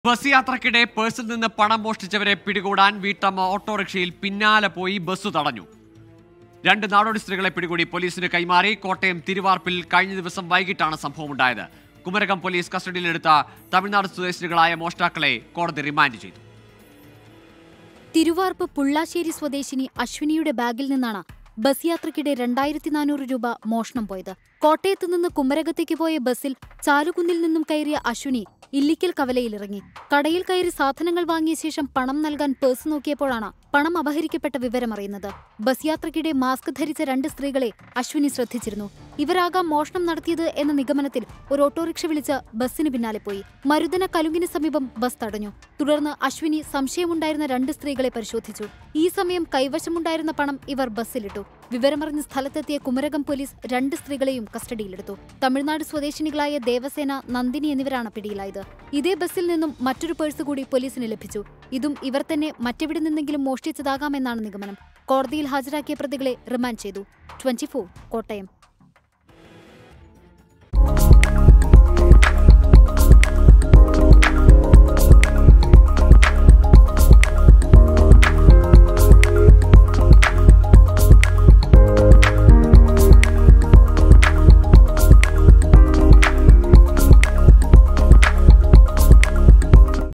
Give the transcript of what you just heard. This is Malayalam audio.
ബസ് യാത്രക്കിടെ പേഴ്സിൽ നിന്ന് പണം മോഷ്ടിച്ചവരെ പിടികൂടാൻ വീട്ടമ്മ ഓട്ടോറിക്ഷയിൽ പിന്നാലെ പോയി ബസ് തടഞ്ഞു രണ്ട് നാടോടി സ്ത്രീകളെ പിടികൂടി പോലീസിന് കൈമാറി കോട്ടയം തിരുവാർപ്പിൽ കഴിഞ്ഞ ദിവസം വൈകിട്ടാണ് സംഭവമുണ്ടായത് കുമരകം പോലീസ് കസ്റ്റഡിയിലെടുത്ത തമിഴ്നാട് സ്വദേശികളായ മോഷ്ടാക്കളെ കോടതി റിമാൻഡ് ചെയ്തു തിരുവാർപ്പ് പുള്ളാശ്ശേരി സ്വദേശിനി അശ്വിനിയുടെ ബാഗിൽ നിന്നാണ് ബസ് യാത്രക്കിടെ രണ്ടായിരത്തി നാനൂറ് രൂപ മോഷണം പോയത് കോട്ടയത്ത് നിന്ന് കുമരകത്തേക്ക് പോയ ബസ്സിൽ ചാലുകുന്നിൽ നിന്നും കയറിയ അശ്വിനി ഇല്ലിക്കൽ കവലയിലിറങ്ങി കടയിൽ കയറി സാധനങ്ങൾ വാങ്ങിയ ശേഷം പണം നൽകാൻ പേഴ്സ് നോക്കിയപ്പോഴാണ് പണം അപഹരിക്കപ്പെട്ട വിവരമറിയുന്നത് ബസ് യാത്രക്കിടെ മാസ്ക് ധരിച്ച രണ്ട് സ്ത്രീകളെ അശ്വിനി ശ്രദ്ധിച്ചിരുന്നു ഇവരാകാം മോഷണം നടത്തിയത് എന്ന നിഗമനത്തിൽ ഒരു ഓട്ടോറിക്ഷ വിളിച്ച് ബസ്സിന് പിന്നാലെ പോയി മരുതന കലുങ്കിന് സമീപം ബസ് തടഞ്ഞു തുടർന്ന് അശ്വിനി സംശയമുണ്ടായിരുന്ന രണ്ട് സ്ത്രീകളെ പരിശോധിച്ചു ഈ സമയം കൈവശമുണ്ടായിരുന്ന പണം ഇവർ ബസ്സിലിട്ടു വിവരമറിഞ്ഞ് സ്ഥലത്തെത്തിയ കുമരകം പോലീസ് രണ്ട് സ്ത്രീകളെയും കസ്റ്റഡിയിലെടുത്തു തമിഴ്നാട് സ്വദേശിനികളായ ദേവസേന നന്ദിനി എന്നിവരാണ് പിടിയിലായത് ഇതേ ബസ്സിൽ നിന്നും മറ്റൊരു പേഴ്സ് കൂടി പോലീസിന് ലഭിച്ചു ഇതും ഇവർ തന്നെ മറ്റെവിടെ നിന്നെങ്കിലും മോഷ്ടിച്ചതാകാമെന്നാണ് നിഗമനം കോടതിയിൽ ഹാജരാക്കിയ പ്രതികളെ റിമാൻഡ് ചെയ്തു ട്വന്റി കോട്ടയം